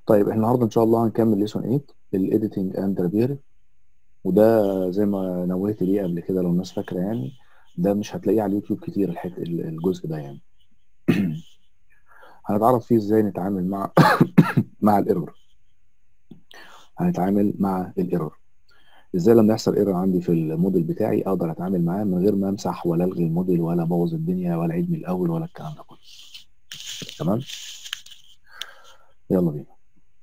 طيب احنا النهارده ان شاء الله هنكمل ليسون 8 الايديتنج اند ريبير وده زي ما نوهت ليه قبل كده لو الناس فاكره يعني ده مش هتلاقيه على اليوتيوب كتير الحت الجزء ده يعني هنتعرف فيه ازاي نتعامل مع مع الايرور هنتعامل مع الايرور ازاي لما يحصل ايرور عندي في الموديل بتاعي اقدر اتعامل معاه من غير ما امسح ولا الغي الموديل ولا ابوظ الدنيا ولا اعيد من الاول ولا الكلام ده كله تمام يلا بينا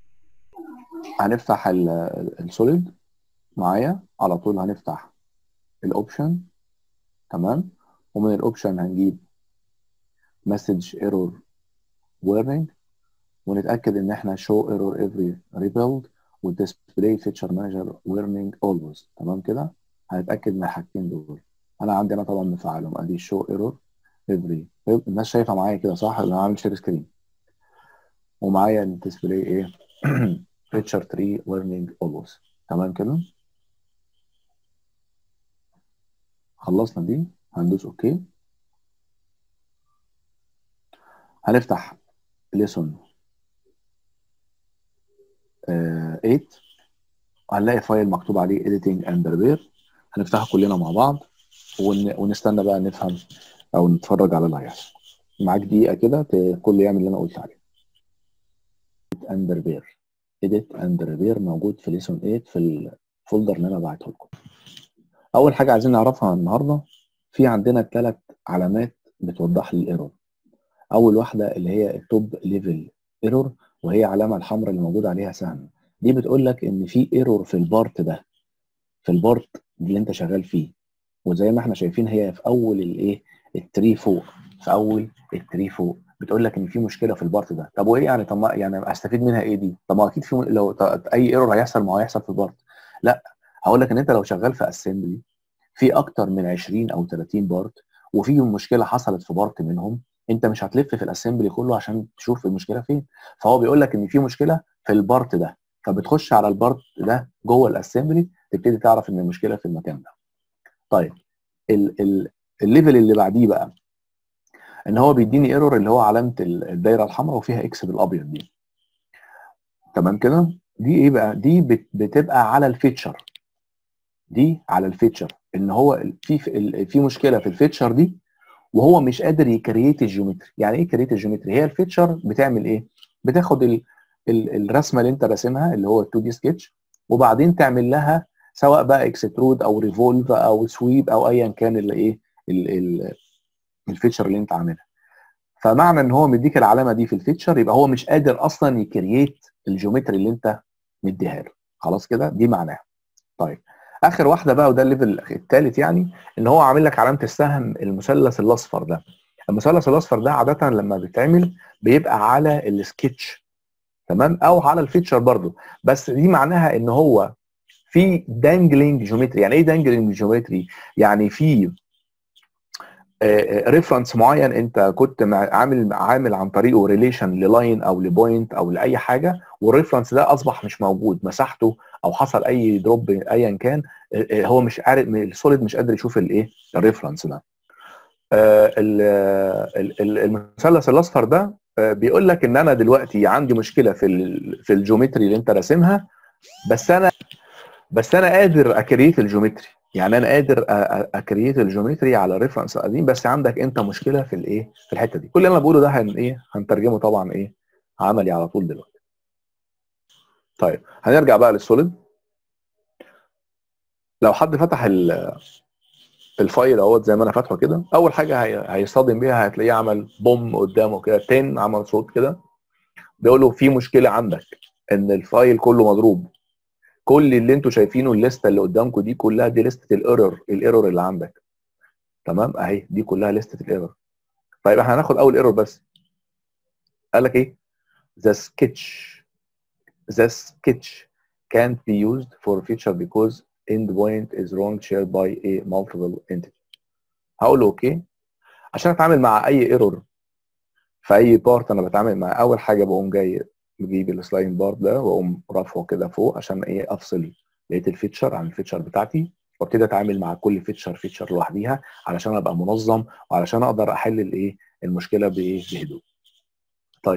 هنفتح السوليد معايا على طول هنفتح الاوبشن تمام ومن الاوبشن هنجيب مسج ايرور warning ونتاكد ان احنا show error every rebuild والديسبلاي فيتشر مانجر warning always تمام كده هنتاكد من الحاجتين دول انا عندي انا طبعا مفعلهم ادي show error every الناس شايفه معايا كده صح انا عامل شير سكرين ومعايا الديسبلاي ايه فيتشر 3 warning always تمام كده خلصنا دي هندوس اوكي هنفتح ليسون 8 هنلاقي فايل مكتوب عليه editing and repair هنفتحه كلنا مع بعض ون... ونستنى بقى نفهم او نتفرج على اللي هيحصل معاك دقيقه كده كل يعمل اللي انا قلت عليه edit and repair edit and repair موجود في ليسون 8 في الفولدر اللي انا بعته لكم اول حاجه عايزين نعرفها النهارده في عندنا ثلاث علامات بتوضح لي الايرور اول واحده اللي هي التوب ليفل ايرور وهي العلامه الحمراء اللي موجود عليها سهم دي بتقول لك ان في ايرور في البارت ده في البارت اللي انت شغال فيه وزي ما احنا شايفين هي في اول الايه التري فوق في اول التري فوق بتقول لك ان في مشكله في البارت ده طب وايه يعني طب يعني استفيد منها ايه دي طب ما اكيد في لو اي ايرور هيحصل ما هو هيحصل في البارت لا هقول لك ان انت لو شغال في اسمبلي في اكتر من 20 او 30 بارت وفي مشكله حصلت في بارت منهم انت مش هتلف في الاسمبلي كله عشان تشوف المشكله فين فهو بيقول لك ان في مشكله في البارت ده فبتخش على البارت ده جوه الاسمبلي تبتدي تعرف ان المشكله في المكان ده طيب ال ال الليفل اللي بعديه بقى ان هو بيديني ايرور اللي هو علامه الدايره الحمراء وفيها اكس بالابيض دي تمام كده دي ايه بقى دي بتبقى على الفيتشر دي على الفيتشر ان هو في في مشكله في الفيتشر دي وهو مش قادر يكريت الجيومتري يعني ايه كريت الجيومتري هي الفيتشر بتعمل ايه بتاخد ال ال الرسمه اللي انت راسمها اللي هو ال 2 دي سكتش وبعدين تعمل لها سواء بقى اكسترود او ريفولف او سويب او ايا كان اللي ايه الفيتشر اللي انت عاملها فمعنى ان هو مديك العلامه دي في الفيتشر يبقى هو مش قادر اصلا يكريت الجيومتري اللي انت مديها له خلاص كده دي معناها طيب اخر واحده بقى وده الليفل الثالث يعني ان هو عامل لك علامه السهم المثلث الاصفر ده المثلث الاصفر ده عاده لما بيتعمل بيبقى على السكتش تمام او على الفيتشر برضو بس دي معناها ان هو في دانجلينج جيومتري يعني ايه دانجلينج جيومتري يعني في ريفرنس معين انت كنت عامل عامل عن طريقه ريليشن للاين او لبوينت او لاي حاجه والريفرنس ده اصبح مش موجود مسحته او حصل اي دروب ايا كان هو مش عارف السوليد مش قادر يشوف الايه الريفرنس ده المثلث الاصفر ده بيقول لك ان انا دلوقتي عندي مشكله في في الجيومتري اللي انت راسمها بس انا بس انا قادر اكريت الجيومتري يعني انا قادر اكريت الجيومتري على ريفرنس قديم بس عندك انت مشكله في الايه في الحته دي كل اللي انا بقوله ده هن ايه هنترجمه طبعا ايه عملي على طول دلوقتي طيب هنرجع بقى للسوليد لو حد فتح الفايل اهوت زي ما انا فاتحه كده اول حاجه هيصطدم بيها هتلاقيه عمل بوم قدامه كده تن عمل صوت كده بيقول له في مشكله عندك ان الفايل كله مضروب كل اللي انتوا شايفينه الليسته اللي قدامكم دي كلها دي لسته الايرور الايرور اللي عندك تمام اهي دي كلها لسته الايرور طيب احنا هناخد اول ايرور بس قال لك ايه the sketch the sketch can't be used for feature because endpoint is wrong shared by a multiple entity هقول له اوكي عشان اتعامل مع اي ايرور في اي بارت انا بتعامل مع اول حاجه بقوم جاي بجيب السلايد بارت ده واقوم رافعه كده فوق عشان ايه افصل لقيت الفيتشر عن الفيتشر بتاعتي وابتدي اتعامل مع كل فيتشر فيتشر لوحديها علشان ابقى منظم وعلشان اقدر احل الايه المشكله بايه بهدوء طيب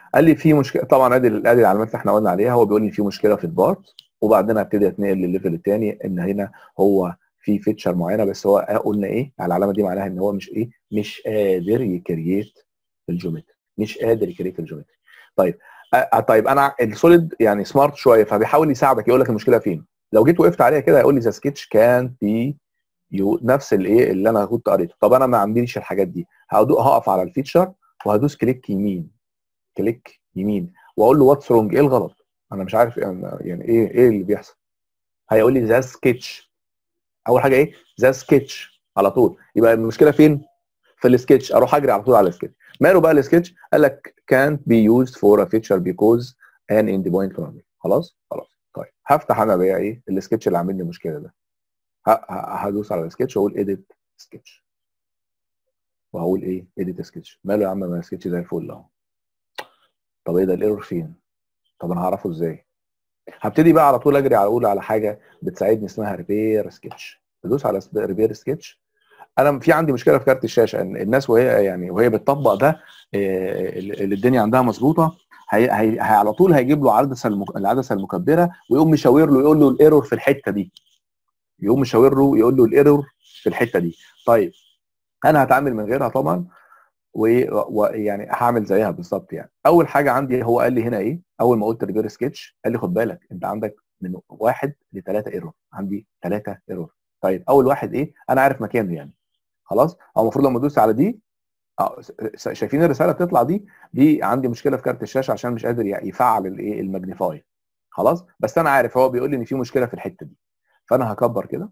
قال لي في مشكله طبعا ادي ادي العلامات اللي احنا قلنا عليها هو بيقول لي في مشكله في البارت وبعدين ابتدي اتنقل للليفل الثاني ان هنا هو في فيتشر معينه بس هو قلنا ايه العلامه دي معناها ان هو مش ايه مش قادر يكريت الجيومتري مش قادر يكريت الجيومتري طيب آه طيب انا السوليد يعني سمارت شويه فبيحاول يساعدك يقول لك المشكله فين لو جيت وقفت عليها كده هيقول لي ذا سكتش كان بي يو نفس الايه اللي انا كنت قريته طب انا ما عنديش الحاجات دي هقف على الفيتشر وهدوس كليك يمين كليك يمين واقول له واتس رونج ايه الغلط انا مش عارف يعني ايه ايه اللي بيحصل هيقول لي ذا سكتش اول حاجه ايه ذا سكتش على طول يبقى المشكله فين في السكتش اروح اجري على طول على السكتش ماله بقى السكتش قال لك can't be used for a feature because an end point problem خلاص خلاص طيب هفتح انا بقى ايه السكتش اللي عامل لي المشكله ده هدوس على السكتش واقول edit sketch وهقول ايه edit sketch ماله يا عم ما السكتش زي الفل اهو طب ايه ده الايرور فين طب انا هعرفه ازاي هبتدي بقى على طول اجري على اقول على حاجه بتساعدني اسمها ريبير سكتش بدوس على ريبير سكتش انا في عندي مشكله في كارت الشاشه ان الناس وهي يعني وهي بتطبق ده اللي الدنيا عندها مظبوطه هي, هي, هي على طول هيجيب له العدسه المك... العدسه المكبره ويقوم مشاور له يقول له الايرور في الحته دي يقوم مشاور له يقول له الايرور في الحته دي طيب انا هتعامل من غيرها طبعا ويعني هعمل زيها بالظبط يعني اول حاجه عندي هو قال لي هنا ايه اول ما قلت ريبير سكتش قال لي خد بالك انت عندك من واحد لثلاثه ايرور عندي ثلاثه ايرور طيب اول واحد ايه انا عارف مكانه يعني خلاص هو المفروض لما ادوس على دي شايفين الرساله بتطلع دي دي عندي مشكله في كارت الشاشه عشان مش قادر يفعل الايه الماجنيفاي خلاص بس انا عارف هو بيقول لي ان في مشكله في الحته دي فانا هكبر كده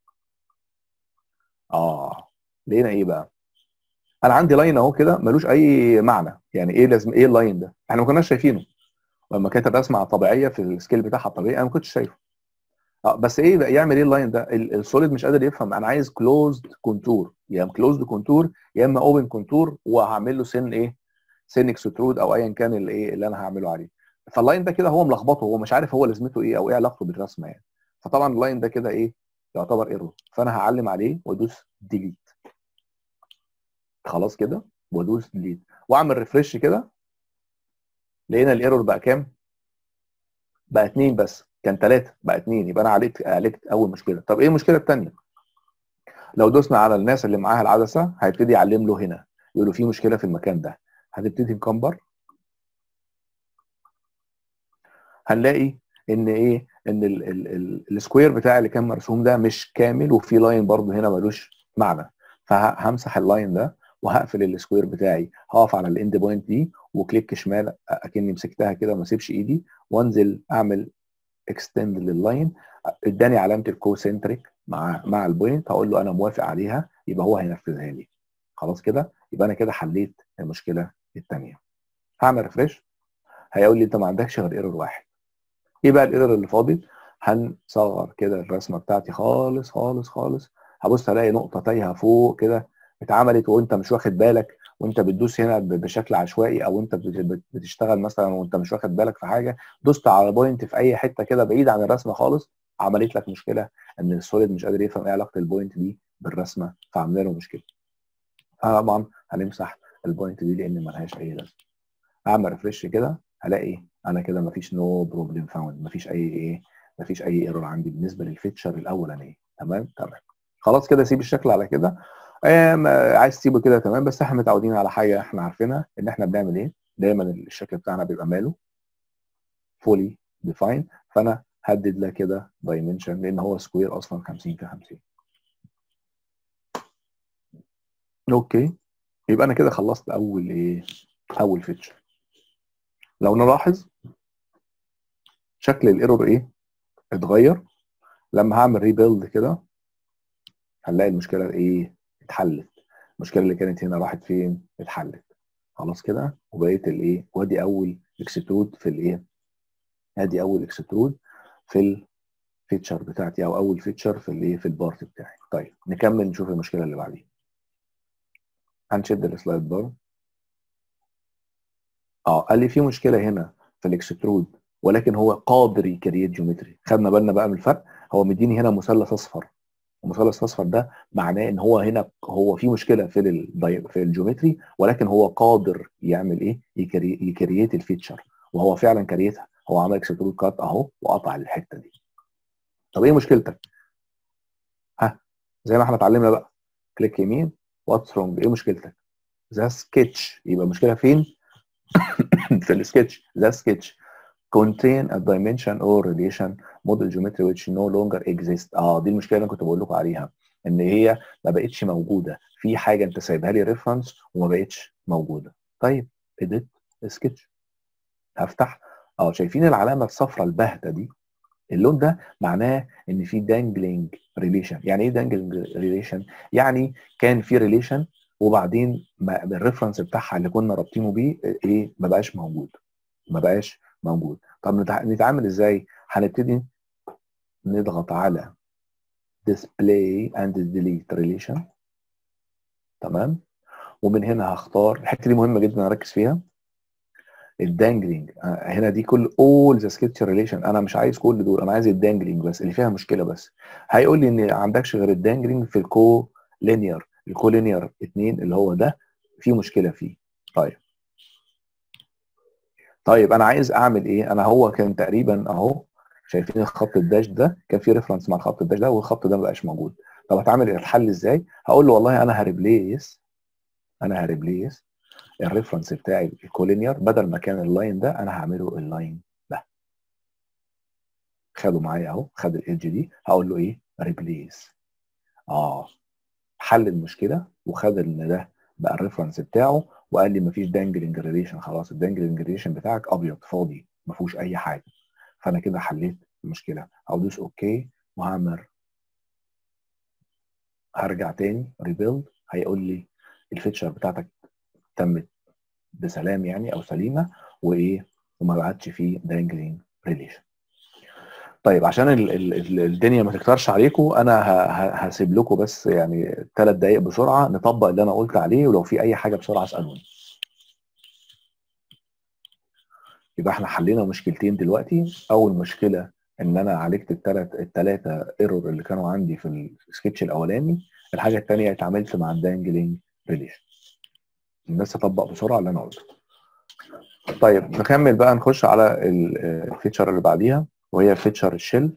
اه لقينا ايه بقى انا عندي لاين اهو كده ملوش اي معنى يعني ايه لازم ايه اللاين ده احنا ما كناش شايفينه لما كانت الرسمه طبيعيه في السكيل بتاعها الطبيعي انا ما كنتش شايفه اه بس ايه بقى يعمل ايه اللاين ده السوليد مش قادر يفهم انا عايز كلوزد كونتور يا اما كلوزد كونتور يا اما اوبن كونتور وهعمل له سن ايه سن اكسترود او ايا كان الايه اللي انا هعمله عليه فاللاين ده كده هو ملخبطه هو مش عارف هو لازمته ايه او ايه علاقته بالرسمه يعني فطبعا اللاين ده كده ايه يعتبر ايرور فانا هعلم عليه وادوس ديليت خلاص كده وادوس ديليت واعمل ريفرش كده لقينا الايرور بقى كام؟ بقى اتنين بس كان ثلاثة بقى اتنين يبقى انا عالجت عالجت اول مشكله طب ايه المشكله الثانيه؟ لو دوسنا على الناس اللي معاها العدسه هيبتدي يعلم له هنا يقول له في مشكله في المكان ده هتبتدي نكمبر هنلاقي ان ايه ان السكوير بتاعي اللي كان مرسوم ده مش كامل وفي لاين برضه هنا ملوش معنى فهمسح اللاين ده وهقفل السكوير بتاعي هقف على الاند بوينت دي وكليك شمال اكني مسكتها كده وما اسيبش ايدي وانزل اعمل اكستند لللاين اداني علامه الكوسنتريك مع مع البوينت هقول له انا موافق عليها يبقى هو هينفذها لي خلاص كده يبقى انا كده حليت المشكله الثانيه هعمل ريفرش هيقول لي انت ما عندكش غير ايرور واحد ايه بقى الايرور اللي فاضل هنصغر كده الرسمه بتاعتي خالص خالص خالص هبص الاقي نقطه تايهه فوق كده اتعملت وانت مش واخد بالك وانت بتدوس هنا بشكل عشوائي او انت بتشتغل مثلا وانت مش واخد بالك في حاجه دوست على بوينت في اي حته كده بعيد عن الرسمه خالص عملت لك مشكله ان السوليد مش قادر يفهم ايه علاقه البوينت دي بالرسمه فعملنا له مشكله طبعا هنمسح البوينت دي لان ملهاش اي لازمه اعمل ريفرش كده هلاقي انا كده مفيش نو بروبلم فاوند مفيش اي ايه مفيش اي ايرور عندي بالنسبه للفيتشر الاولانيه تمام تمام خلاص كده سيب الشكل على كده عايز تسيبه كده تمام بس احنا متعودين على حاجه احنا عارفينها ان احنا بنعمل ايه دايما الشكل بتاعنا بيبقى ماله فولي ديفاين فانا هدد له كده دايمنشن لان هو سكوير اصلا 50 في 50 اوكي يبقى انا كده خلصت اول ايه اول فيتشر لو نلاحظ شكل الايرور ايه اتغير لما هعمل ريبيلد كده هنلاقي المشكله ايه اتحلت المشكله اللي كانت هنا راحت فين اتحلت خلاص كده وبقيت الايه وادي اول اكسترود في الايه ادي اول اكسترود في الفيتشر بتاعتي او اول فيتشر في الايه في البارت بتاعي طيب نكمل نشوف المشكله اللي بعديها هنشد السلايد بار اه قال لي في مشكله هنا في الاكسترود ولكن هو قادر يكريت جيومتري خدنا بالنا بقى من الفرق هو مديني هنا مثلث اصفر ومثلث اصفر ده معناه ان هو هنا هو في مشكله في ال في الجيومتري ولكن هو قادر يعمل ايه يكري يكريت الفيتشر وهو فعلا كريتها هو عمل اكسترود كات اهو وقطع الحته دي طب ايه مشكلتك ها زي ما احنا اتعلمنا بقى كليك يمين واتس رونج ايه مشكلتك ذا سكتش يبقى المشكله فين في السكتش ذا سكتش contain a dimension or relation model geometry which no longer exist اه دي المشكله اللي انا كنت بقول لكم عليها ان هي ما بقتش موجوده في حاجه انت سايبها لي ريفرنس وما بقتش موجوده طيب edit سكتش هفتح اه شايفين العلامه الصفراء الباهته دي اللون ده معناه ان في دانجلينج ريليشن يعني ايه دانجلينج ريليشن يعني كان في ريليشن وبعدين الريفرنس بتاعها اللي كنا رابطينه بيه ايه ما بقاش موجود ما بقاش موجود طب نتعامل ازاي هنبتدي نضغط على display and delete relation تمام ومن هنا هختار الحته دي مهمه جدا اركز فيها الدانجلينج هنا دي كل all the sketch relation انا مش عايز كل دول انا عايز الدانجلينج بس اللي فيها مشكله بس هيقول لي ان عندكش غير الدانجلينج في الكو لينير الكو لينير 2 اللي هو ده في مشكله فيه طيب طيب انا عايز اعمل ايه انا هو كان تقريبا اهو شايفين الخط الداش ده كان في ريفرنس مع الخط الداش ده والخط ده ما بقاش موجود طب هتعمل الحل ازاي هقول له والله انا هريبليس انا هريبليس الريفرنس بتاعي الكولينير بدل ما كان اللاين ده انا هعمله اللاين ده خدوا معايا اهو خد الايدج دي هقول له ايه ريبليس اه حل المشكله وخد ان ده بقى الريفرنس بتاعه وقال لي مفيش دانجلنج ريليشن خلاص الدانجلنج ريليشن بتاعك ابيض فاضي ما فيهوش اي حاجه فانا كده حليت المشكله هدوس اوكي وهعمل هرجع تاني ريبيلد هيقول لي الفيتشر بتاعتك تمت بسلام يعني او سليمه وايه وما بعتش فيه دانجلينج ريليشن طيب عشان ال ال الدنيا ما تكترش عليكم انا هسيب لكم بس يعني ثلاث دقائق بسرعه نطبق اللي انا قلت عليه ولو في اي حاجه بسرعه اسالوني يبقى احنا حلينا مشكلتين دلوقتي اول مشكله ان انا عالجت الثلاث الثلاثه ايرور اللي كانوا عندي في السكتش الاولاني الحاجه الثانيه اتعاملت مع الدانجلينج ريليشن الناس تطبق بسرعه اللي انا قلته طيب نكمل بقى نخش على الفيتشر اللي بعديها وهي فيتشر الشيل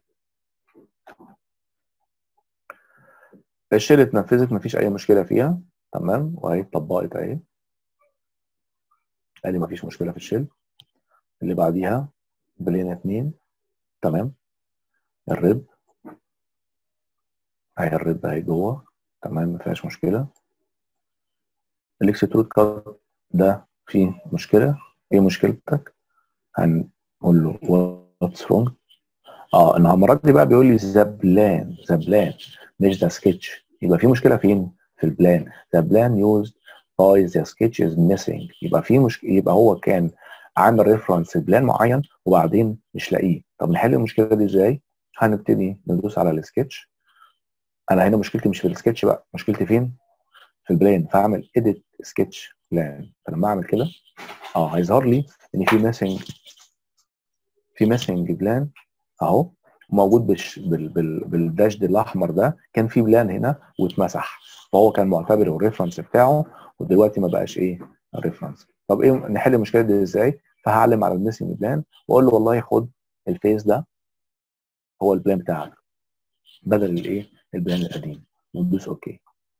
الشيل اتنفذت مفيش اي مشكله فيها تمام وهي اتطبقت اهي قال لي مفيش مشكله في الشيل اللي بعديها بلين اتنين تمام الرب اهي الرب اهي جوه تمام مفيهاش مشكله الاكسترود كات ده فيه مشكله ايه مشكلتك هنقول له واتس رونج اه ان المرات دي بقى بيقول لي ذا بلان ذا بلان مش ذا سكتش يبقى في مشكله فين في البلان ذا بلان يوزد باي ذا سكتش از ميسنج يبقى في مشكله يبقى هو كان عامل ريفرنس بلان معين وبعدين مش لاقيه طب نحل المشكله دي ازاي هنبتدي ندوس على السكتش انا هنا مشكلتي مش في السكتش بقى مشكلتي فين في البلان فاعمل اديت سكتش بلان فلما اعمل كده اه هيظهر لي ان في ميسنج في ميسنج بلان اهو موجود بالش... بال... بال... بالداشد الاحمر ده كان في بلان هنا واتمسح فهو كان معتبر الريفرنس بتاعه ودلوقتي ما بقاش ايه الريفرنس طب ايه نحل المشكله دي ازاي فهعلم على الميسنج بلان واقول له والله خد الفيس ده هو البلان بتاعك بدل الايه البلان القديم وندوس اوكي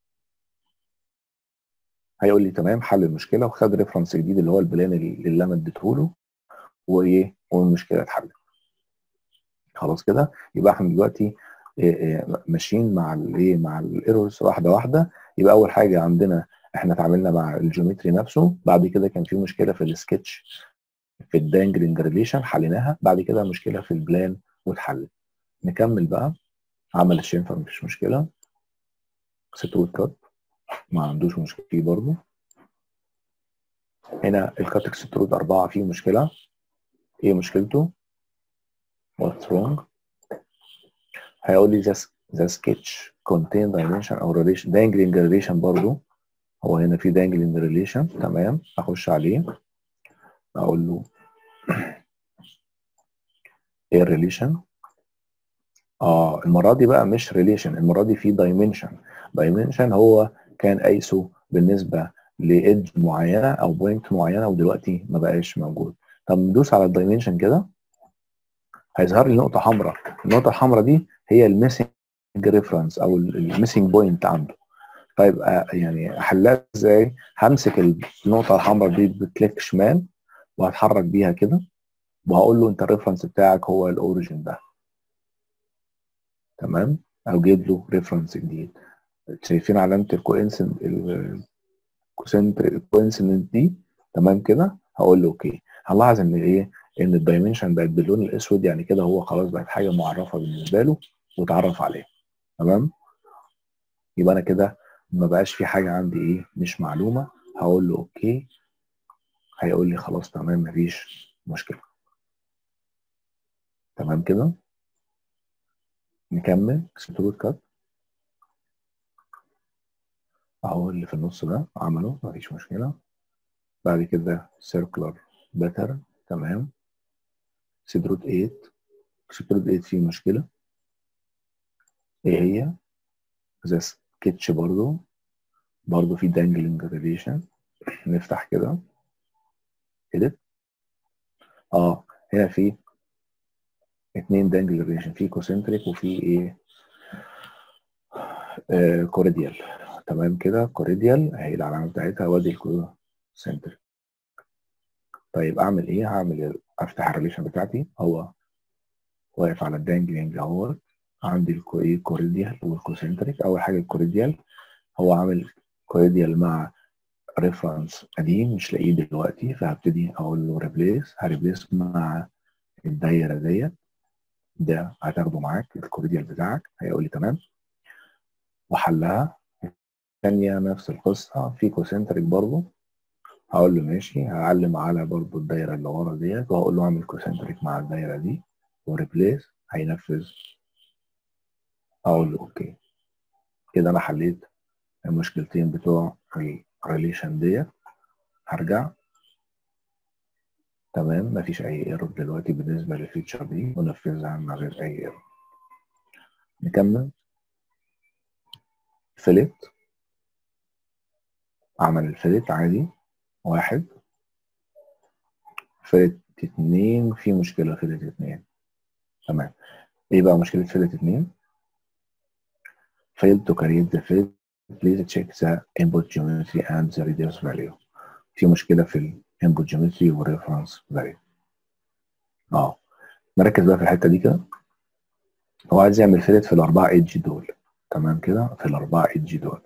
هيقول لي تمام حل المشكله وخد ريفرنس جديد اللي هو البلان اللي انا اديته له وايه والمشكله اتحلت خلاص كده يبقى احنا دلوقتي ماشيين مع الايه مع الايرورز واحده واحده يبقى اول حاجه عندنا احنا اتعاملنا مع الجيومتري نفسه بعد كده كان في مشكله في السكتش في الدانجلنج ريليشن حليناها بعد كده مشكله في البلان واتحلت نكمل بقى عمل الشنفر مفيش مشكله ستروت كات ما عندوش مشكله فيه برضه هنا الكات اكسترود 4 فيه مشكله ايه مشكلته what's wrong هيقول لي the, the sketch contain dimension او relation dangling relation برضو هو هنا في dangling relation تمام اخش عليه اقول له ايه relation اه المره دي بقى مش ريليشن المره دي في دايمنشن دايمنشن هو كان قايسه بالنسبه لايدج معينه او بوينت معينه ودلوقتي ما بقاش موجود طب ندوس على الدايمنشن كده هيظهر لي نقطه حمراء النقطه الحمراء دي هي الميسنج ريفرنس او الميسنج بوينت عنده طيب آه، يعني احلها ازاي همسك النقطه الحمراء دي بكليك شمال وهتحرك بيها كده وهقول له انت الريفرنس بتاعك هو الاوريجن ده تمام او جيب له ريفرنس جديد شايفين علامه الكوينسنت الكوينسنت دي تمام كده هقول له اوكي هنلاحظ ان ايه ان الدايمنشن بقت باللون الاسود يعني كده هو خلاص بقت حاجه معرفه بالنسبه له واتعرف عليها تمام يبقى انا كده ما بقاش في حاجه عندي ايه مش معلومه هقول له اوكي هيقول لي خلاص تمام مفيش مشكله تمام كده نكمل اكسترود كات اهو اللي في النص ده عمله مفيش مشكله بعد كده سيركلر باتر تمام سيدروت 8 سيدروت 8 فيه مشكله ايه هي زي سكتش برضو برضو في دانجلينج ريليشن نفتح كده edit اه هنا في اتنين دانجل ريليشن في كوسنتريك وفي ايه آه كوريديال تمام كده كوريديال اهي العلامه بتاعتها وادي الكوسنتريك طيب اعمل ايه هعمل افتح الريليشن بتاعتي هو واقف على الدانجلينج اهوت عندي الكوريديال والكوسنتريك اول حاجه الكوريديال هو عامل كوريديال مع ريفرنس قديم مش لاقيه دلوقتي فهبتدي اقول له ريبليس هريبليس مع الدايره ديت ده هتاخده معاك الكوريديال بتاعك هيقول لي تمام وحلها الثانيه نفس القصه في كوسنتريك برضه هقول له ماشي هعلم على برضه الدايره اللي ورا ديت وهقول له اعمل كوسنتريك مع الدايره دي وريبليس هينفذ اقول له اوكي كده انا حليت المشكلتين بتوع الريليشن ديت هرجع تمام مفيش اي ايرور دلوقتي بالنسبه للفيتشر دي ونفذها من غير اي ايرور نكمل فيلت عمل الفيلت عادي واحد فيلت اتنين في مشكله فيلت اتنين تمام ايه بقى مشكله فيلت اتنين failed to create the field please check the input geometry and the reduce value في مشكله في الانبوت جيومتري والريفرنس فاليو اه نركز بقى في الحته دي كده هو عايز يعمل فيلت في الاربعه ايدج دول تمام كده في الاربعه ايدج دول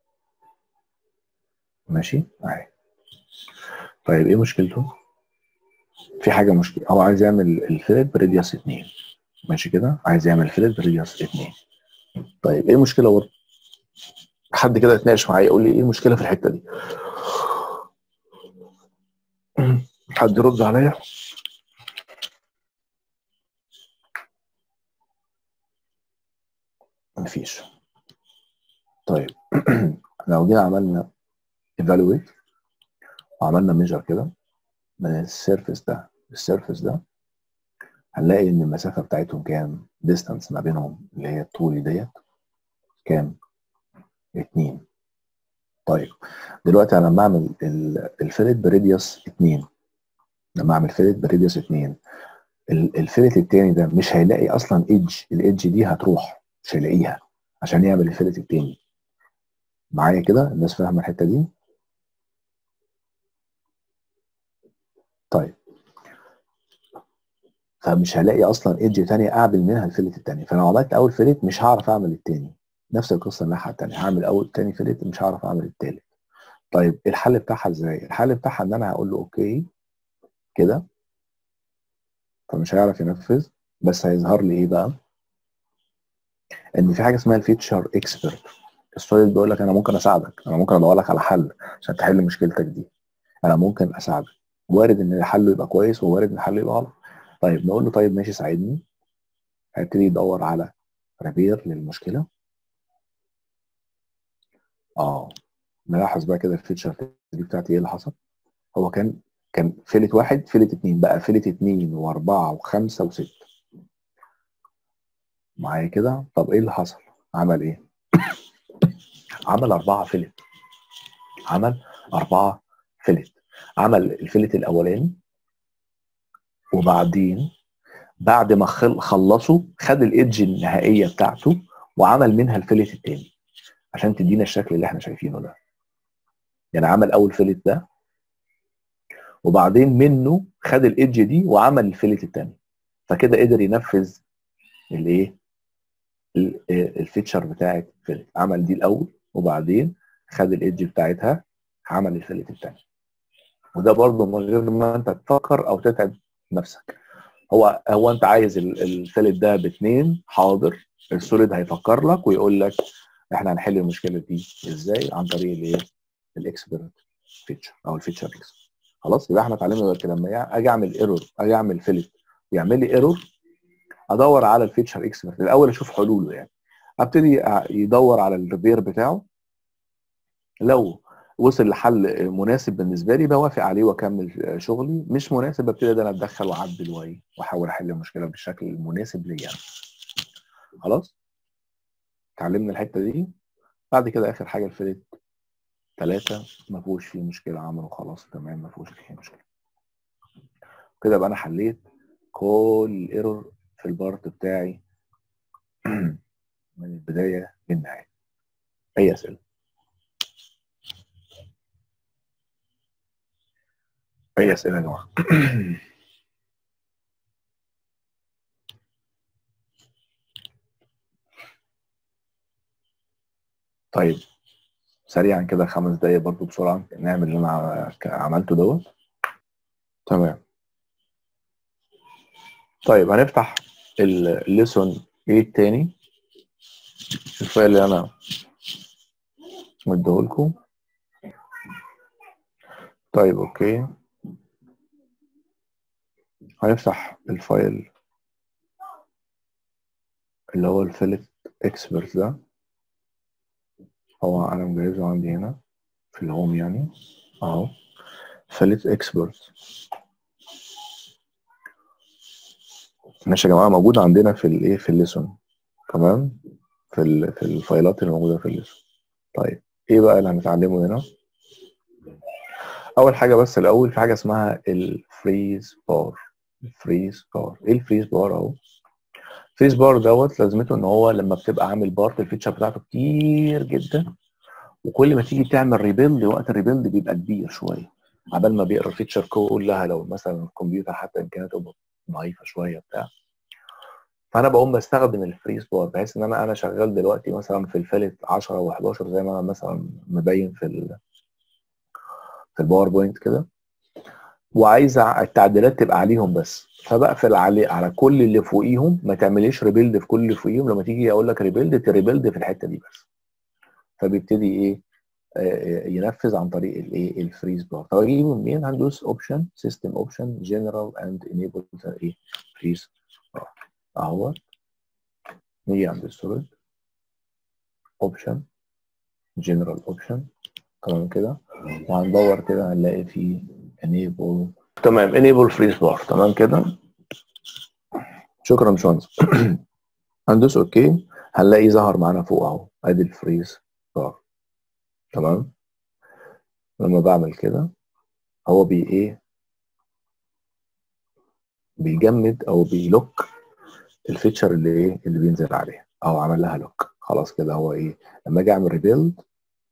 ماشي اهي طيب ايه مشكلته في حاجه مشكله هو عايز يعمل الفيلت بريديوس 2 ماشي كده عايز يعمل فيلت بريديوس 2 طيب ايه المشكله برضه حد كده يتناقش معايا يقول لي ايه المشكله في الحته دي حد يرد عليا مفيش طيب لو جينا عملنا evaluate وعملنا ميجر كده من السيرفيس ده للسيرفيس ده هنلاقي ان المسافه بتاعتهم كام ديستانس ما بينهم اللي هي الطولي ديت كام اتنين طيب دلوقتي انا لما اعمل الفيلت بريديوس 2 لما اعمل فيلت بريديوس 2 الفيلت التاني ده مش هيلاقي اصلا ايدج الايدج دي هتروح مش هيلاقيها عشان يعمل الفيلت التاني معايا كده الناس فاهمه الحته دي طيب فمش هلاقي اصلا ايدج تانية اعمل منها الفيلت التاني فلو عملت اول فيلت مش هعرف اعمل التاني نفس القصه الناحيه التانية هعمل اول تاني فيلت مش هعرف اعمل التالت طيب الحل بتاعها ازاي الحل بتاعها ان انا هقول له اوكي كده فمش هيعرف ينفذ بس هيظهر لي ايه بقى ان في حاجه اسمها الفيتشر اكسبرت السؤال بيقول لك انا ممكن اساعدك انا ممكن ادور لك على حل عشان تحل مشكلتك دي انا ممكن اساعدك وارد ان حله يبقى كويس ووارد ان حله يبقى غلط طيب نقول له طيب ماشي ساعدني هيبتدي يدور على ريبير للمشكله اه نلاحظ بقى كده الفيتشر دي بتاعتي ايه اللي حصل هو كان كان فيلت واحد فيلت اتنين بقى فيلت اتنين واربعه وخمسه وسته معايا كده طب ايه اللي حصل عمل ايه عمل اربعه فيلت عمل اربعه فيلت عمل الفيلت الاولاني وبعدين بعد ما خلصوا خد الايدج النهائيه بتاعته وعمل منها الفيلت الثاني عشان تدينا الشكل اللي احنا شايفينه ده يعني عمل اول فيلت ده وبعدين منه خد الايدج دي وعمل الفيلت الثاني فكده قدر ينفذ الايه الفيتشر بتاعت فيلت عمل دي الاول وبعدين خد الايدج بتاعتها عمل الفيلت الثاني وده برضه من غير ما انت تفكر او تتعب نفسك هو هو انت عايز الفيلت ده باثنين حاضر السوليد هيفكر لك ويقول لك احنا هنحل المشكله دي ازاي عن طريق الايه الاكسبيرت فيتشر او الفيتشر اكس خلاص يبقى احنا اتعلمنا دلوقتي لما اجي اعمل ايرور اجي اعمل فيلت ويعمل لي ايرور ادور على الفيتشر اكسبرت الاول اشوف حلوله يعني ابتدي يدور على الريبير بتاعه لو وصل لحل مناسب بالنسبه لي بوافق عليه واكمل شغلي مش مناسب ببتدي انا اتدخل واعدل واحاول احل المشكله بالشكل المناسب ليا خلاص اتعلمنا الحته دي بعد كده اخر حاجه الفلت ثلاثة ما فيهوش فيه مشكلة عمله خلاص تمام ما فيهوش فيه مشكلة كده يبقى أنا حليت كل الايرور في البارت بتاعي من البداية للنهاية أي أسئلة؟ أي أسئلة يا جماعة؟ طيب سريعا كده خمس دقايق برضو بسرعة نعمل اللي أنا عملته دوت تمام طيب هنفتح الليسون 8 تاني الفايل اللي أنا مديهولكم طيب أوكي هنفتح الفايل اللي هو الفيلت اكسبرت ده هو انا مجهزه عندي هنا في الهوم يعني اهو فيلت اكسبرت ماشي يا جماعه موجود عندنا في الايه في الليسون تمام في ال في الفايلات اللي موجوده في الليسون طيب ايه بقى اللي هنتعلمه هنا اول حاجه بس الاول في حاجه اسمها الفريز بار الفريز بار ايه الفريز بار اهو الفريز بار دوت لازمته ان هو لما بتبقى عامل بارت الفيتشر بتاعته كتير جدا وكل ما تيجي تعمل ريبيلد وقت الريبيلد بيبقى كبير شويه عبال ما بيقرا الفيتشر كلها لو مثلا الكمبيوتر حتى امكانياته ضعيفه شويه بتاع فانا بقوم بستخدم الفريز بار بحيث ان انا انا شغال دلوقتي مثلا في الفالت 10 و11 زي ما انا مثلا مبين في ال في الباوربوينت كده وعايز التعديلات تبقى عليهم بس فبقفل عليه على كل اللي فوقيهم ما تعمليش ريبيلد في كل اللي فوقيهم لما تيجي اقول لك ريبيلد تريبيلد في الحته دي بس فبيبتدي ايه آه ينفذ عن طريق الايه الفريز بار طب اجيبه منين هندوس اوبشن سيستم اوبشن جنرال اند انيبل ايه فريز بار اهو نيجي عند السوليد اوبشن جنرال اوبشن تمام كده وهندور كده هنلاقي فيه enable تمام enable freeze bar تمام كده شكرا يا باشمهندس هندوس اوكي هنلاقي ظهر معانا فوق اهو ادي الفريز بار تمام لما بعمل كده هو بي ايه بيجمد او بيلوك الفيتشر اللي ايه اللي بينزل عليها او عمل لها لوك خلاص كده هو ايه لما اجي اعمل ريبيلد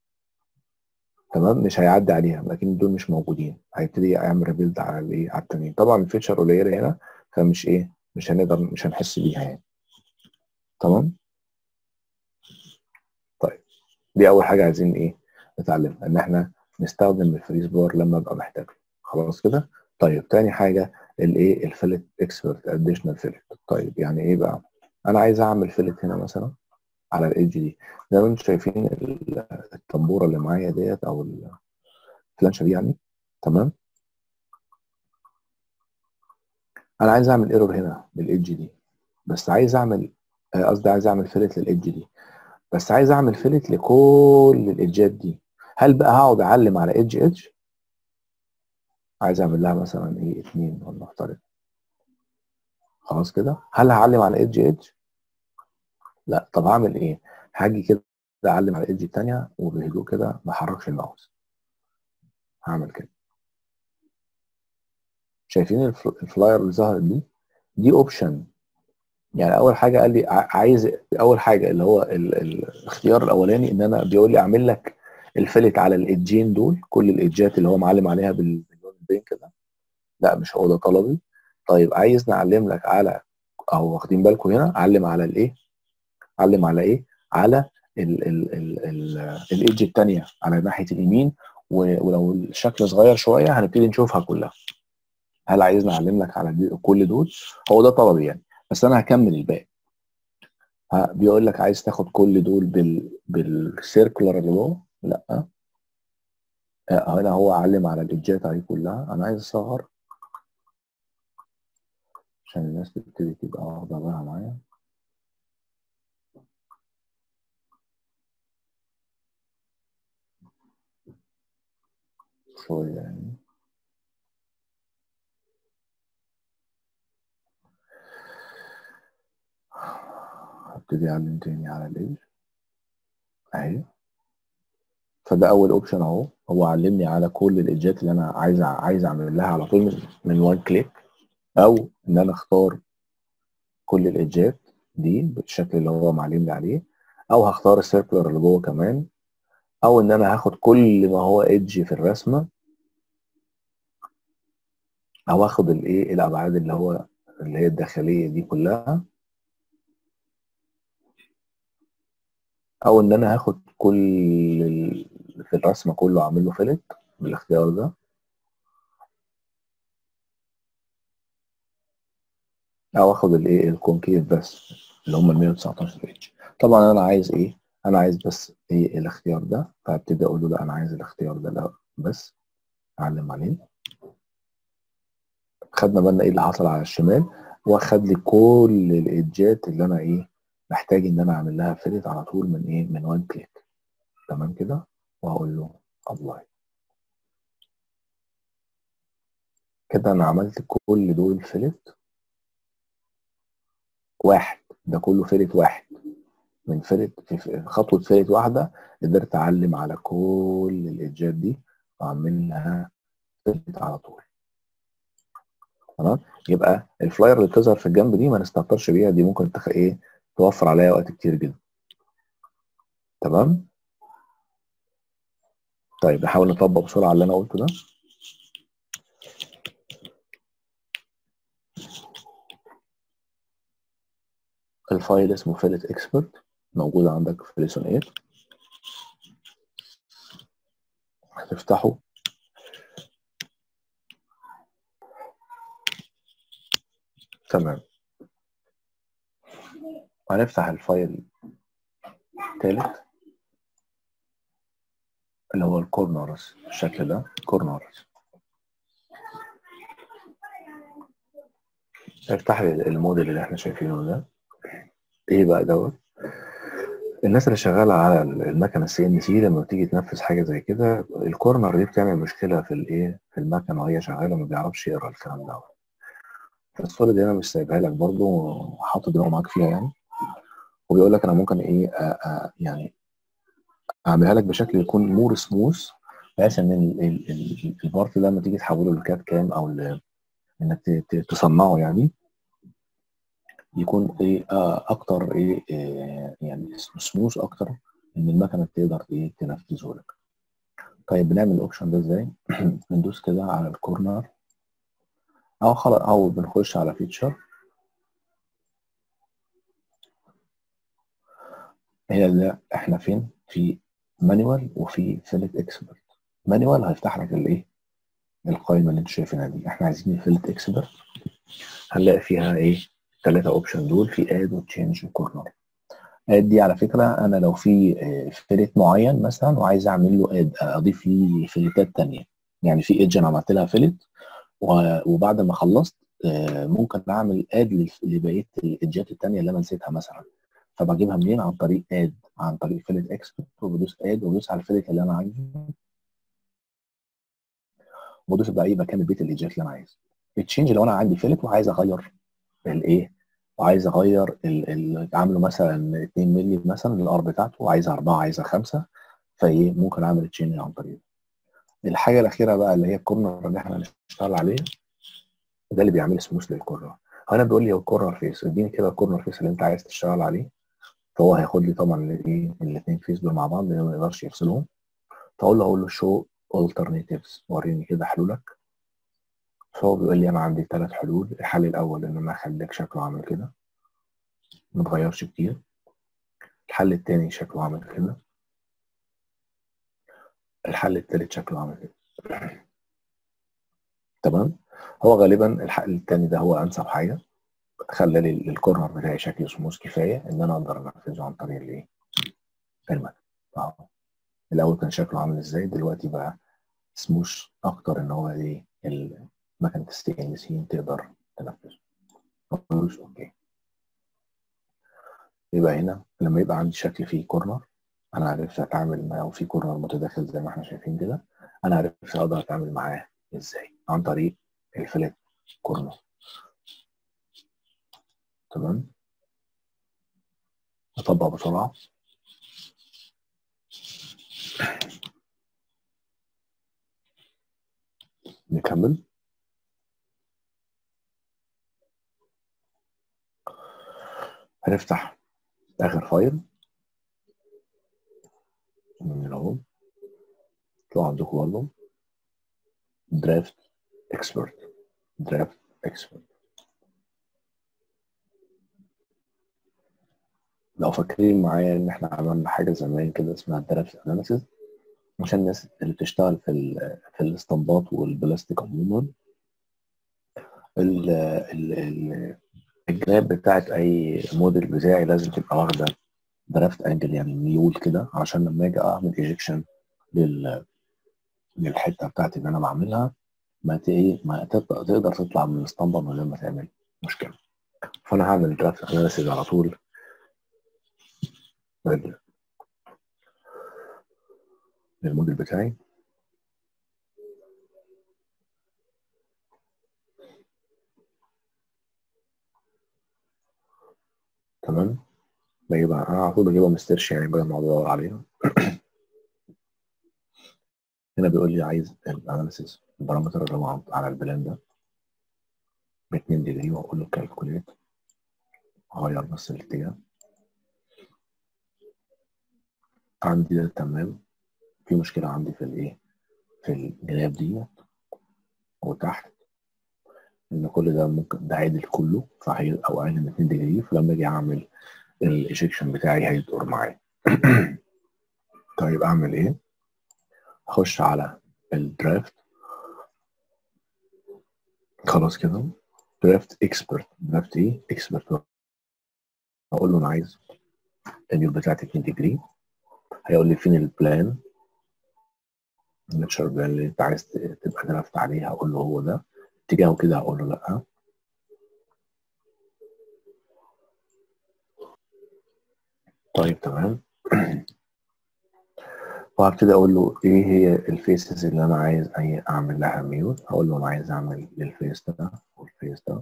تمام مش هيعدي عليها لكن دول مش موجودين هيبتدي يعمل ريبيلد على الايه على التانيين طبعا الفيتشر قليله هنا فمش ايه مش هنقدر مش هنحس بيها يعني تمام طيب دي اول حاجه عايزين ايه نتعلمها ان احنا نستخدم الفريز بار لما ابقى محتاجه خلاص كده طيب تاني حاجه الايه الفيلت اكسبرت اديشنال فيلت طيب يعني ايه بقى انا عايز اعمل فيلت هنا مثلا على الايدج دي زي ما انتم شايفين الطنبوره اللي معايا ديت او الفلانشه دي يعني تمام انا عايز اعمل ايرور هنا بالايدج دي بس عايز اعمل قصدي عايز اعمل فيلت للايدج دي بس عايز اعمل فيلت لكل الايدجات دي هل بقى هقعد اعلم على ايدج ايدج عايز اعمل لها مثلا ايه اتنين ولنفترض خلاص كده هل هعلم على ايدج ايدج لا طب هعمل ايه هاجي كده اعلم على الايدج الثانيه وبهدوء كده ما احركش الماوس هعمل كده شايفين الف- الفلاير اللي ظهرت دي دي اوبشن يعني اول حاجه قال لي ع- عايز اول حاجه اللي هو ال... ال... الاختيار الاولاني ان انا بيقول لي اعمل لك الفلت على الايدجين دول كل الايدجات اللي هو معلم عليها بال- باللون البينك ده لا مش هو ده طلبي طيب عايز نعلم لك على او واخدين بالكم هنا علم على الايه علم على ايه على ال ال ال ال الايدج الثانيه على ناحيه اليمين و- ولو الشكل صغير شويه هنبتدي نشوفها كلها هل عايزني اعلم لك على دي كل دول هو ده طلبي يعني بس انا هكمل الباقي ها بيقول لك عايز تاخد كل دول بال بالسيركولار اللي جوه لا آه، هنا هو علم على الايدجات عليه كلها انا عايز اصغر عشان الناس تبتدي تبقى واخده بالها معايا شويه يعني هبتدي اعلم تاني على الايدج اهي فده اول اوبشن اهو هو علمني على كل الايدجات اللي انا عايز عايز اعمل لها على طول من, من وان كليك او ان انا اختار كل الايدجات دي بالشكل اللي هو معلم لي عليه او هختار السيركلر اللي جوه كمان او ان انا هاخد كل ما هو ايدج في الرسمه او اخد الايه الابعاد اللي هو اللي هي الداخليه دي كلها او ان انا هاخد كل ال... في الرسمه كله اعمل له فيلت بالاختيار ده او اخد الايه الكونكيف بس اللي هم ال 119 اتش طبعا انا عايز ايه انا عايز بس ايه الاختيار ده فابتدي اقول له لا انا عايز الاختيار ده لا بس اعلم عليه خدنا بالنا ايه اللي حصل على الشمال واخد لي كل الايدجات اللي انا ايه محتاج ان انا اعمل لها فيلت على طول من ايه من وان كليك تمام كده وهقول له ابلاي كده انا عملت كل دول فيلت واحد ده كله فيلت واحد من فيلت في في خطوه فيلت واحده قدرت اعلم على كل الايدجات دي واعمل لها فيلت على طول تمام يبقى الفلاير اللي بتظهر في الجنب دي ما نستهترش بيها دي ممكن تخ... ايه توفر عليا وقت كتير جدا تمام طيب نحاول نطبق بسرعه اللي انا قلته ده الفايل اسمه فيلت اكسبرت موجود عندك في ليسون 8 هتفتحه تمام هنفتح الفايل الثالث اللي هو الكورنرز بالشكل ده كورنرز افتح لي الموديل اللي احنا شايفينه ده ايه بقى دوت الناس اللي شغاله على المكنه السي ان سي لما بتيجي تنفذ حاجه زي كده الكورنر دي بتعمل مشكله في الايه في المكنه وهي شغاله ما بيعرفش يقرا الكلام دوت فالصوره دي انا مش سايبها لك برضو حاطط دماغه معاك فيها يعني وبيقول لك انا ممكن ايه آآ آآ يعني اعملها لك بشكل يكون مور سموث بحيث ان ال- ال- ال- البارت ده لما تيجي تحوله لكات كام او ل- انك ت- ت- تصنعه يعني يكون ايه آه اكتر ايه آه يعني سموث اكتر ان المكنه تقدر ايه تنفذه لك طيب بنعمل الاوبشن ده ازاي بندوس كده على الكورنر او خلاص او بنخش على فيتشر هي ده احنا فين في مانيوال وفي فيلت اكسبرت مانيوال هيفتح لك الايه القائمه اللي انت شايفينها دي احنا عايزين فيلت اكسبرت هنلاقي فيها ايه ثلاثه اوبشن دول في اد وتشينج وكورنر اد دي على فكره انا لو في فيلت معين مثلا وعايز اعمل له اد اضيف ليه فيلتات ثانيه يعني في ايدج انا عملت لها فيلت وبعد ما خلصت ممكن اعمل اد لبقيه الايدجات الثانيه اللي انا نسيتها مثلا فبجيبها منين عن طريق اد عن طريق فيلت اكسبرت وبدوس اد وبدوس على الفيلت اللي انا عايزه وبدوس بقى ايه مكان البيت الايدجات اللي انا عايزه التشينج لو انا عندي فيلت وعايز اغير الايه وعايز اغير ال- ال- عامله مثلا 2 مللي مثلا الار بتاعته وعايزها 4 عايزها 5 فايه ممكن اعمل تشينج عن طريقه الحاجه الاخيره بقى اللي هي الكورنر اللي احنا هنشتغل عليه ده اللي بيعمل سموث للكورنر هنا بيقول لي هو الكورنر فيس اديني كده الكورنر فيس اللي انت عايز تشتغل عليه فهو هياخد لي طبعا الايه الاثنين فيس دول مع بعض لان ما يقدرش يفصلهم فاقول له اقول له شو alternatives وريني كده حلولك فهو بيقول لي انا عندي ثلاث حلول الحل الاول ان انا اخليك شكله عامل كده ما اتغيرش كتير الحل الثاني شكله عامل كده الحل الثالث شكله عامل كده تمام هو غالبا الحل الثاني ده هو انسب حاجه خلى لي الكورنر بتاعي شكله سموث كفايه ان انا اقدر انفذه عن طريق الايه المكنه اه الاول كان شكله عامل ازاي دلوقتي بقى سموث اكتر ان هو ايه مكنه الستينلس تقدر تنفذه ملوش اوكي يبقى هنا لما يبقى عندي شكل فيه كورنر انا عرفت اتعامل معاه وفي كورنر متداخل زي ما احنا شايفين كده انا عرفت اقدر اتعامل معاه ازاي عن طريق الفلات كورنر تمام اطبق بسرعه نكمل هنفتح اخر فايل من اهو طلع عندكم برضه درافت اكسبرت درافت اكسبرت لو فاكرين معايا ان احنا عملنا حاجه زمان كده اسمها درافت اناليسيز عشان الناس اللي بتشتغل في ال في الاستنباط والبلاستيك عموما ال ال الجناب بتاعت اي موديل بتاعي لازم تبقى واخده درافت انجل يعني ميول كده عشان لما اجي اعمل ايجكشن لل للحته بتاعتي اللي انا بعملها ما ايه ما تقدر تطلع من الاسطمبه من غير ما تعمل مشكله فانا هعمل درافت اناليسيز على طول للموديل بتاعي تمام بيبقى انا على طول بجيبها مسترش يعني بدل ما ادور عليها هنا بيقول لي عايز الاناليسيس البارامتر اللي هو على البلان ده ب 2 ديجري واقول له كالكوليت اغير بس الاتجاه عندي ده تمام في مشكلة عندي في الايه في الجناب ديت وتحت ان كل ده ممكن ده عادل كله فهي او اقل من 2 ديجري فلما اجي اعمل الايجكشن بتاعي هيدور معايا طيب اعمل ايه اخش على الدرافت خلاص كده درافت اكسبرت درافت ايه اكسبرت اقول له انا عايز النيو بتاعتي 2 ديجري هيقول لي فين البلان الليكشر بلان اللي انت عايز تبقى درافت عليه هقول له هو ده اتجاهه كده هقول له لا طيب تمام وهبتدي اقول له ايه هي الفيسز اللي انا عايز اعمل لها ميوت هقول له انا عايز اعمل للفيس ده والفيس ده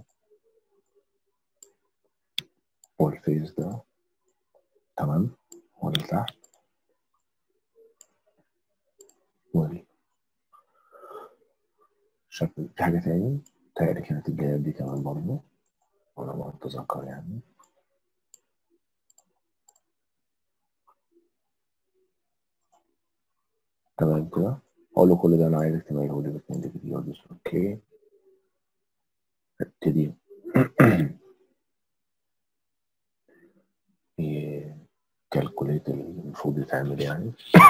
والفيس ده تمام واللي تحت واللي شكل في حاجة تاني تهيألي كانت الجاية دي كمان برضه وأنا ما أتذكر يعني تمام كده أقول له كل ده أنا عايزك تميله لي باتنين ديجري وأدوس أوكي ابتدي كالكوليت المفروض يتعمل يعني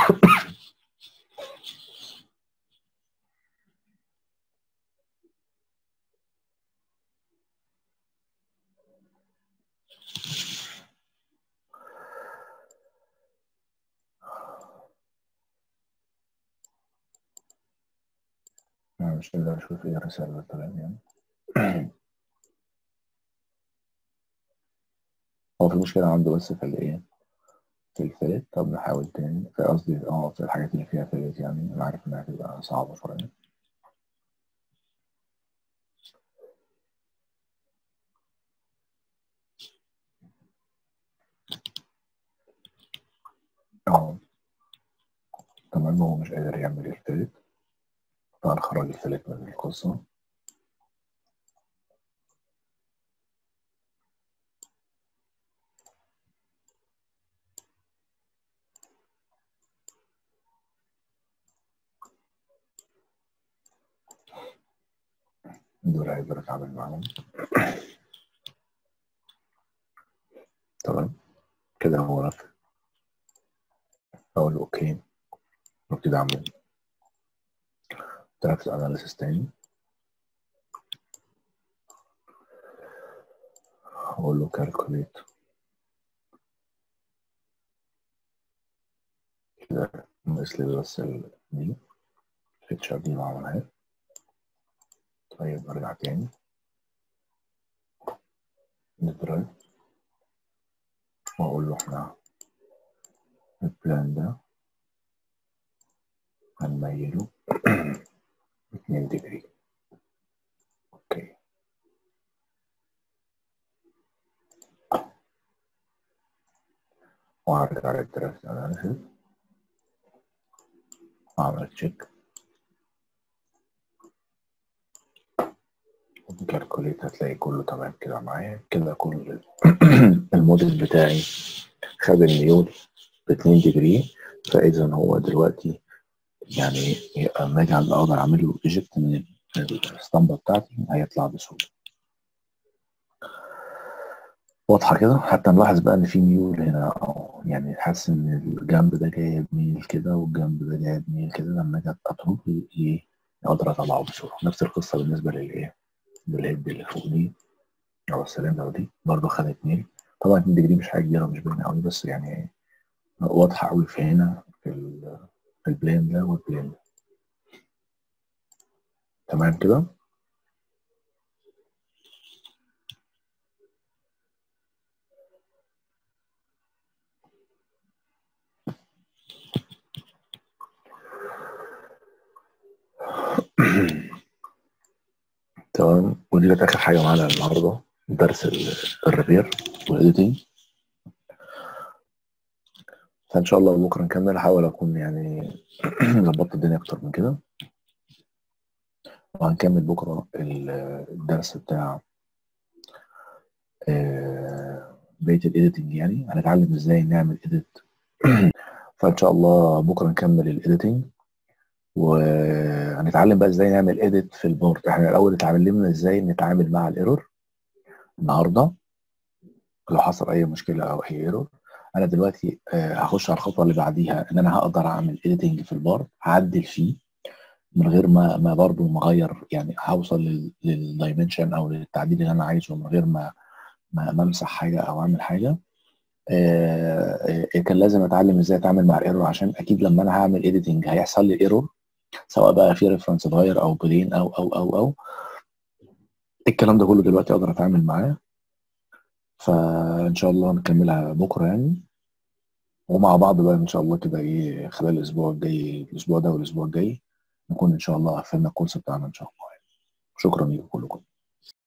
مش قادر اشوف ايه الرسالة اللي طلعت يعني هو في مشكلة عنده بس في الايه في الفلت طب نحاول تاني في قصدي اه في الحاجات اللي فيها فلت يعني انا عارف انها هتبقى صعبة شوية اه تمام هو مش قادر يعمل التالت طبعا خرج التالت من القصة دول هيقدر اتعامل معاهم تمام كده هو نفذ اقول له اوكي وابتدي اعمل تراكت اناليسيس تاني اقول له كالكوليت كده ناقص لي بس ال- دي الفيتشر دي ما عملهاش طيب ارجع تاني ندرايف واقول له احنا البلان ده هنميله 2 ديجري اوكي وهرجع للدرافت اناليسيس اعمل تشيك كالكوليت هتلاقي كله تمام كده معايا كده كل الموديل بتاعي خد الميول ب 2 ديجري فاذا هو دلوقتي يعني لما اجي اقدر اعمل له ايجكت من الاسطمبه بتاعتي هيطلع بسهوله واضحه كده حتى نلاحظ بقى ان في ميول هنا اه يعني حاسس ان الجنب ده جايب ميل كده والجنب ده جايب ميل كده لما اجي اطلب ايه اقدر اطلعه بسهوله نفس القصه بالنسبه للايه للهيد اللي فوق دي او السلندر دي برضه خدت ميل طبعا 2 ديجري مش حاجه كبيره مش باينه قوي بس يعني واضحه قوي في هنا في ال- في البلان ده والبلان ده تمام كده تمام ودي كانت اخر حاجه معانا النهارده درس ال- الريبير والايديتنج فان شاء الله بكره نكمل احاول اكون يعني ظبطت الدنيا اكتر من كده وهنكمل بكره ال- الدرس بتاع آه، بقيه الايديتنج يعني هنتعلم ازاي نعمل ايديت فان شاء الله بكره نكمل الايديتنج وهنتعلم بقى ازاي نعمل ايديت في البورد احنا الاول اتعلمنا ازاي نتعامل مع الايرور النهارده لو حصل اي مشكله او اي ايرور انا دلوقتي آه، هخش على الخطوه اللي بعديها ان انا هقدر اعمل ايديتنج في البورد هعدل فيه من غير ما ما برضه مغير يعني هوصل للدايمنشن او للتعديل اللي انا عايزه من غير ما ما ما امسح حاجه او اعمل حاجه آه، آه، كان لازم اتعلم ازاي اتعامل مع الايرور عشان اكيد لما انا هعمل ايديتنج هيحصل لي ايرور سواء بقى في ريفرنس اتغير او بلين او او او او الكلام ده كله دلوقتي اقدر اتعامل معاه فان شاء الله نكملها بكره يعني ومع بعض بقى ان شاء الله كده ايه خلال الاسبوع الجاي الاسبوع ده والاسبوع الجاي نكون ان شاء الله قفلنا الكورس بتاعنا ان شاء الله شكرا لكم كلكم